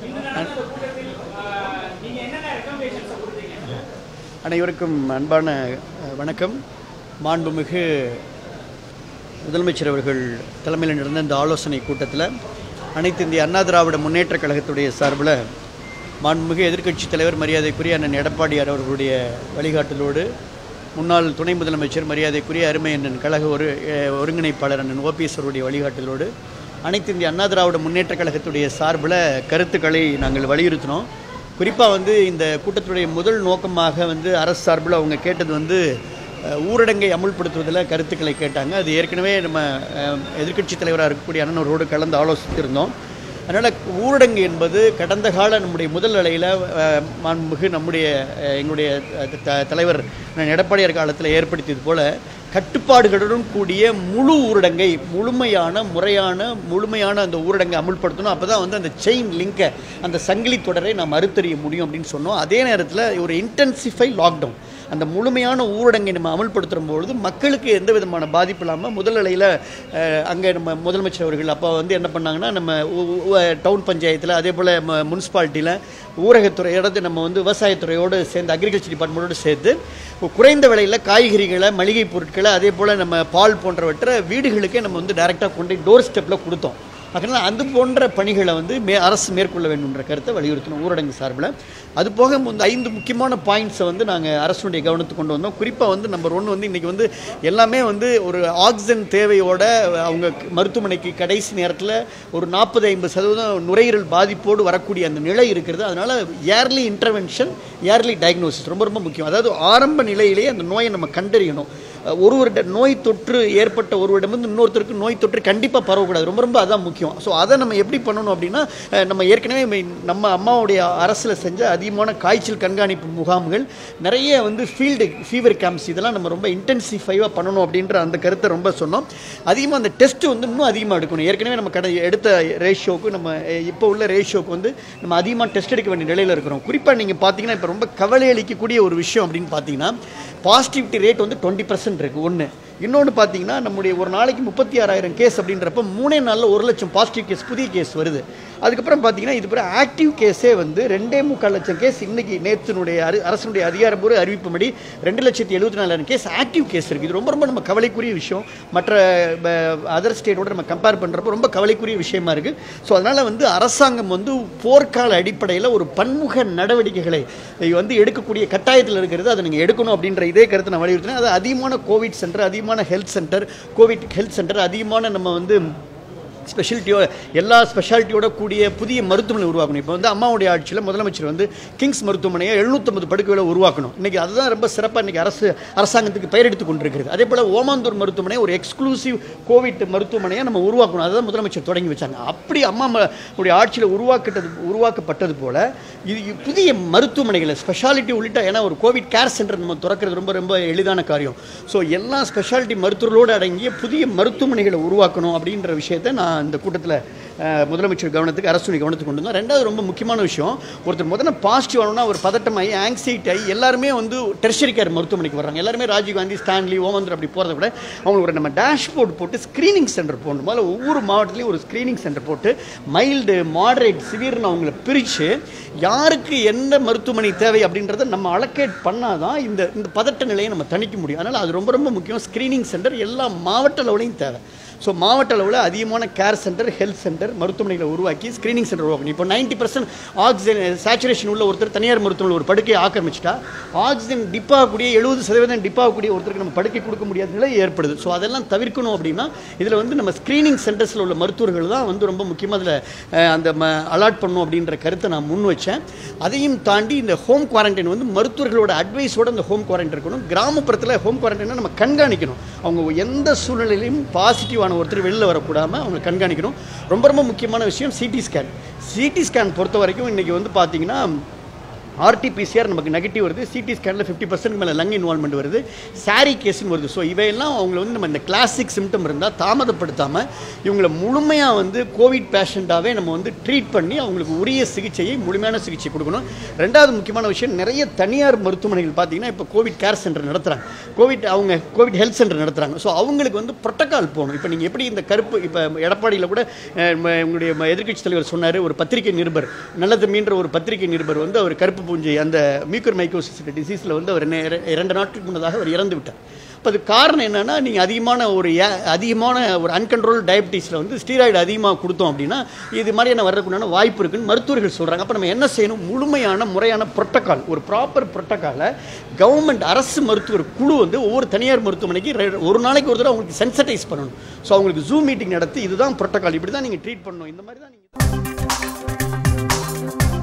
அனைவருக்கும் அன்பான அஹ், வணக்கம் மாண்புமிகு முதலமைச்சர் அவர்கள் தலைமையில் நடந்த இந்த ஆலோசனை கூட்டத்தில் அனைத்து இந்திய அண்ணா திராவிட முன்னேற்றக் கழகத்துடைய சார்பில் மாண்புமிகு எதிர்க்கட்சித் தலைவர் மரியாதைக்குரிய அண்ணன் எடப்பாடியார் அவர்களுடைய வழிகாட்டலோடு முன்னாள் துணை முதலமைச்சர் மரியாதைக்குரிய அருமை அண்ணன் கழக ஒரு அஹ், ஒருங்கிணைப்பாளர் அண்ணன் ஓபிஎஸ் அவருடைய வழிகாட்டலோடு அனைத்து இந்திய அண்ணா திராவிட முன்னேற்றக் கழகத்துடைய சார்பில் கருத்துக்களை நாங்கள் வலியுறுத்தினோம் குறிப்பாக வந்து இந்த கூட்டத்துடைய முதல் நோக்கமாக வந்து அரசு சார்பில் அவங்க கேட்டது வந்து அஹ், ஊரடங்கை அமுல்படுத்துவதில் கருத்துக்களை கேட்டாங்க அது ஏற்கனவே நம்ம எதிர்க்கட்சி தலைவராக இருக்கக்கூடிய அண்ணனவரோடு கலந்து ஆலோசித்திருந்தோம் அதனால் ஊரடங்கு என்பது கடந்த கால நம்முடைய முதல் அலையில் மாண்புமிகு நம்முடைய அஹ், எங்களுடைய அஹ், த- தலைவர் அண்ணன் எடப்பாடியார் காலத்தில் ஏற்படுத்தியது போல கட்டுப்பாடுகளுடன் கூடிய முழு ஊரடங்கை முழுமையான முறையான முழுமையான அந்த ஊரடங்கை அமுல்படுத்தணும் அப்போ தான் வந்து அந்த செயின் லிங்கை அந்த சங்கிலி தொடரை நாம் அறுத்தறிய முடியும் அப்படின்னு சொன்னோம் அதே நேரத்தில் ஒரு இன்டென்சிஃபை லாக்டவுன் அந்த முழுமையான ஊரடங்கை நம்ம அமல்படுத்துகிற பொழுது மக்களுக்கு எந்த விதமான பாதிப்பு இல்லாமல் முதல் நிலையில் அங்கே நம்ம முதலமைச்சர் அவர்கள் அப்போ வந்து என்ன பண்ணாங்கன்னா நம்ம ஊ- ஊ- டவுன் பஞ்சாயத்தில் அதே போல் முனிசிபாலிட்டியில் ஊரகத்துறையோட நம்ம வந்து விவசாயத்துறையோடு சேர்ந்து அக்ரிகல்ச்சர் டிபார்ட்மெண்ட்டோடு சேர்த்து குறைந்த விலையில் காய்கறிகளை மளிகை பொருட்களை அதே போல் நம்ம பால் போன்றவற்றை வீடுகளுக்கே நம்ம வந்து டைரெக்டாக கொண்டு டோர் ஸ்டெப்பில் கொடுத்தோம் அதனால் அது போன்ற பணிகளை வந்து மே அரசு மேற்கொள்ள வேண்டும்ன்ற கருத்தை வலியுறுத்தணும் ஊரடங்கு சார்பில் அது போக இந்த ஐந்து முக்கியமான பாயிண்ட்ஸை வந்து நாங்கள் அரசுடைய கவனத்துக்கு கொண்டு வந்தோம் குறிப்பாக வந்து நம்பர் ஒன்று வந்து இன்றைக்கி வந்து எல்லாமே வந்து ஒரு ஆக்சிஜன் தேவையோட அவங்க மருத்துவமனைக்கு கடைசி நேரத்தில் ஒரு நாற்பது ஐம்பது சதவீதம் நுரையீரல் பாதிப்போடு வரக்கூடிய அந்த நிலை இருக்கிறது அதனால் ஏர்லி இன்டர்வென்ஷன் ஏர்லி டயக்னோசிஸ் ரொம்ப ரொம்ப முக்கியம் அதாவது ஆரம்ப நிலையிலேயே அந்த நோயை நம்ம கண்டறியணும் ஒருவர்கிட்ட நோய் தொற்று ஏற்பட்ட ஒருவரிடமிருந்து இன்னொருத்தருக்கு நோய் தொற்று கண்டிப்பாக பரவக்கூடாது ரொம்ப ரொம்ப அதான் முக்கியம் ஸோ அதை நம்ம எப்படி பண்ணணும் அப்படின்னா அஹ், நம்ம ஏற்கனவே மெ- நம்ம அம்மாவுடைய அரசில் செஞ்ச அதிகமான காய்ச்சல் கண்காணிப்பு முகாம்கள் நிறைய வந்து ஃபீல்டு ஃபீவர் கேம்ப்ஸ் இதெல்லாம் நம்ம ரொம்ப இன்டென்சிஃபைவாக பண்ணணும் அப்படின்ற அந்த கருத்தை ரொம்ப சொன்னோம் அதிகமாக அந்த டெஸ்ட் வந்து இன்னும் அதிகமாக எடுக்கணும் ஏற்கனவே நம்ம கடை எடுத்த ரேஷியோக்கு நம்ம அஹ், இப்போ உள்ள ரேஷியோக்கு வந்து நம்ம அதிகமாக டெஸ்ட் எடுக்க வேண்டிய நிலையில் இருக்கிறோம் குறிப்பாக நீங்கள் பார்த்தீங்கன்னா இப்போ ரொம்ப கவலை அளிக்கக்கூடிய ஒரு விஷயம் அப்படின்னு பார்த்தீங்கன்னா பாசிட்டிவிட்டி ரேட் வந்து டுவெண்ட்டி பர்சன்ட் இருக்குது ஒன்று இன்னொன்று பார்த்தீங்கன்னா நம்முடைய ஒரு நாளைக்கு முப்பத்தி ஆறாயிரம் கேஸ் அப்படின்றப்ப மூணே நாளில் ஒரு லட்சம் பாசிட்டிவ் கேஸ் புதிய கேஸ் வருது அதுக்கப்புறம் பார்த்தீங்கன்னா இது பிறகு ஆக்டிவ் கேஸே வந்து ரெண்டே முக்கால் லட்சம் கேஸ் இன்னைக்கு நேற்றினுடைய அரு அரசனுடைய அதிகாரப்பூர்வ அறிவிப்புப்படி ரெண்டு லட்சத்தி எழுபத்தி நாலாயிரம் கேஸ் ஆக்டிவ் கேஸ் இருக்குது இது ரொம்ப ரொம்ப நம்ம கவலைக்குரிய விஷயம் மற்ற அதர் ஸ்டேட்டோட நம்ம கம்பேர் பண்ணுறப்போ ரொம்ப கவலைக்குரிய விஷயமா இருக்குது ஸோ அதனால் வந்து அரசாங்கம் வந்து போர்க்கால அடிப்படையில் ஒரு பன்முக நடவடிக்கைகளை வந்து எடுக்கக்கூடிய கட்டாயத்தில் இருக்கிறது அதை நீங்கள் எடுக்கணும் அப்படின்ற இதே கருத்தை நான் வலியுறுத்தினேன் அது அதிகமான கோவிட் சென்டர் அதிகமான health centre COVID health centre அதிகமான நம்ம வந்து ஸ்பெஷாலிட்டியோ எல்லா ஸ்பெஷாலிட்டியோட கூடிய புதிய மருத்துவமனை உருவாக்கணும் இப்போ வந்து அம்மாவுடைய ஆட்சியில் முதலமைச்சர் வந்து கிங்ஸ் மருத்துவமனையை எழுநூற்றம்பது படுக்கைகளை உருவாக்கணும் இன்றைக்கி அதுதான் ரொம்ப சிறப்பாக இன்றைக்கி அரசு அரசாங்கத்துக்கு பெயர் எடுத்து கொண்டிருக்கிறது அதே போல் ஓமாந்தூர் மருத்துவமனை ஒரு எக்ஸ்க்ளூசிவ் கோவிட் மருத்துவமனையை நம்ம உருவாக்கணும் அதுதான் முதலமைச்சர் தொடங்கி வச்சாங்க அப்படி அம்மா ம- உடைய ஆட்சியில் உருவாக்கிட்டது உருவாக்கப்பட்டது போல் இது இது புதிய மருத்துவமனைகளை ஸ்பெஷாலிட்டி உள்ளிட்ட ஏன்னா ஒரு கோவிட் கேர் சென்டர் நம்ம திறக்கிறது ரொம்ப ரொம்ப எளிதான காரியம் ஸோ எல்லா ஸ்பெஷாலிட்டி மருத்துவர்களோடு அடங்கிய புதிய மருத்துவமனைகளை உருவாக்கணும் அப்படின்ற விஷயத்தை நான் இந்த கூட்டத்தில் முதலமைச்சர் கவனத்துக்கு அரசுடைய கவனத்துக்கு கொண்டு வந்தோம் ரெண்டாவது ரொம்ப முக்கியமான விஷயம் ஒருத்தர் முதல்ல பாசிட்டிவ் ஆனோம்னா ஒரு பதட்டமாகி ஆங்ஸைட்டி ஆகி எல்லாருமே வந்து டெர்ஷரி கேர் மருத்துவமனைக்கு வர்றாங்க எல்லாருமே ராஜீவ்காந்தி ஸ்டான்லி ஓமந்தர் அப்படி போகிறத விட அவங்களுக்கு ஒரு நம்ம டேஷ்போர்ட் போட்டு ஸ்க்ரீனிங் சென்டர் போடணும் முதல்ல ஒவ்வொரு மாவட்டத்துலையும் ஒரு ஸ்க்ரீனிங் சென்டர் போட்டு மைல்டு மாடரேட் சிவியர்னு அவங்கள பிரித்து யாருக்கு எந்த மருத்துவமனை தேவை அப்படின்றத நம்ம அலோகேட் பண்ணாதான் இந்த இந்த பதட்ட நிலையை நம்ம தணிக்க முடியும் அதனால் அது ரொம்ப ரொம்ப முக்கியம் ஸ்க்ரீனிங் சென்டர் எல்லா மாவட்ட லெவலையும் தேவை ஸோ மாவட்ட அளவில் அதிகமான கேர் சென்டர் ஹெல்த் சென்டர் மருத்துவமனைகளை உருவாக்கி ஸ்க்ரீனிங் சென்டர் உருவாக்கணும் இப்போ நைன்ட்டி பர்சன்ட் ஆக்சிஜன் சேச்சுரேஷன் உள்ள ஒருத்தர் தனியார் மருத்துவமனை ஒரு படுக்கையை ஆக்கிரமிச்சிட்டா ஆக்சிஜன் டிப் ஆகக்கூடிய எழுபது சதவீதம் டிப் ஆகக்கூடிய ஒருத்தருக்கு நம்ம படுக்கை கொடுக்க முடியாத நிலை ஏற்படுது ஸோ அதெல்லாம் தவிர்க்கணும் அப்படின்னா இதில் வந்து நம்ம ஸ்க்ரீனிங் சென்டர்ஸில் உள்ள மருத்துவர்கள் தான் வந்து ரொம்ப முக்கியமாக அதில் அந்த அலாட் பண்ணணும் அப்படின்ற கருத்தை நான் முன் வச்சேன் அதையும் தாண்டி இந்த ஹோம் குவாரண்டைன் வந்து மருத்துவர்களோட அட்வைஸோட அந்த ஹோம் குவாரண்டைன் இருக்கணும் கிராமப்புறத்தில் ஹோம் குவாரண்டைனை நம்ம கண்காணிக்கணும் அவங்க எந்த சூழ்நிலையிலையும் பாசிட்டிவான ஒருத்தர் வெளியில் வரக்கூடாமல் அவங்க கண்காணிக்கணும் ரொம்ப ரொம்ப முக்கியமான விஷயம் சிடி ஸ்கேன் சிடி ஸ்கேன் பொறுத்த வரைக்கும் இன்றைக்கி வந்து பார்த்தீங்கன்னா ஆர்டிபிசிஆர் நமக்கு நெகட்டிவ் வருது சிடி ஸ்கேனில் ஃபிஃப்டி பர்சன்ட் மேலே லங் இன்வால்மெண்ட் வருது சாரி கேஸ்னு வருது ஸோ இவையெல்லாம் அவங்கள வந்து நம்ம இந்த கிளாசிக் சிம்டம் இருந்தால் தாமதப்படுத்தாமல் இவங்களை முழுமையாக வந்து கோவிட் பேஷண்ட்டாகவே நம்ம வந்து ட்ரீட் பண்ணி அவங்களுக்கு உரிய சிகிச்சையை முழுமையான சிகிச்சை கொடுக்கணும் ரெண்டாவது முக்கியமான விஷயம் நிறைய தனியார் மருத்துவமனைகள் பார்த்தீங்கன்னா இப்போ கோவிட் கேர் சென்டர் நடத்துகிறாங்க கோவிட் அவங்க கோவிட் ஹெல்த் சென்டர் நடத்துகிறாங்க ஸோ அவங்களுக்கு வந்து ப்ரோட்டோக்கால் போகணும் இப்போ நீங்கள் எப்படி இந்த கருப்பு இப்போ எடப்பாடியில் கூட அஹ், ம- உங்களுடைய எதிர்க்கட்சி தலைவர் சொன்னார் ஒரு பத்திரிகை நிருபர் நல்லது மீன்ற ஒரு பத்திரிகை நிருபர் வந்து அவர் கருப்பு பூஞ்சை அந்த மியூக்கர் மைக்கோசிஸ் டிசீஸில் வந்து அவர் நே- இரண்டு நாட்களுக்கு முன்னதாக அவர் இறந்து விட்டார் இப்போ அது காரணம் என்னன்னா நீங்கள் அதிகமான ஒரு ஏ- அதிகமான ஒரு அன்கண்ட்ரோல் டயபிட்டிஸில் வந்து ஸ்டீராய்டு அதிகமாக கொடுத்தோம் அப்படின்னா இது மாதிரியான வர்றதுக்குண்டான வாய்ப்பு இருக்குன்னு மருத்துவர்கள் சொல்கிறாங்க அப்போ நம்ம என்ன செய்யணும் முழுமையான முறையான புரோட்டோக்கால் ஒரு ப்ராப்பர் புரோட்டோக்காலை கவர்மெண்ட் அரசு மருத்துவர் குழு வந்து ஒவ்வொரு தனியார் மருத்துவமனைக்கு ரெ- ஒரு நாளைக்கு ஒரு தடவை அவங்களுக்கு சென்சடைஸ் பண்ணணும் ஸோ அவங்களுக்கு ஜூம் மீட்டிங் நடத்தி இதுதான் புரோட்டோக்கால் இப்படி தான் நீங்கள் ட்ரீட் பண்ணணும் இந்த மாதிரி தான் நீங்கள்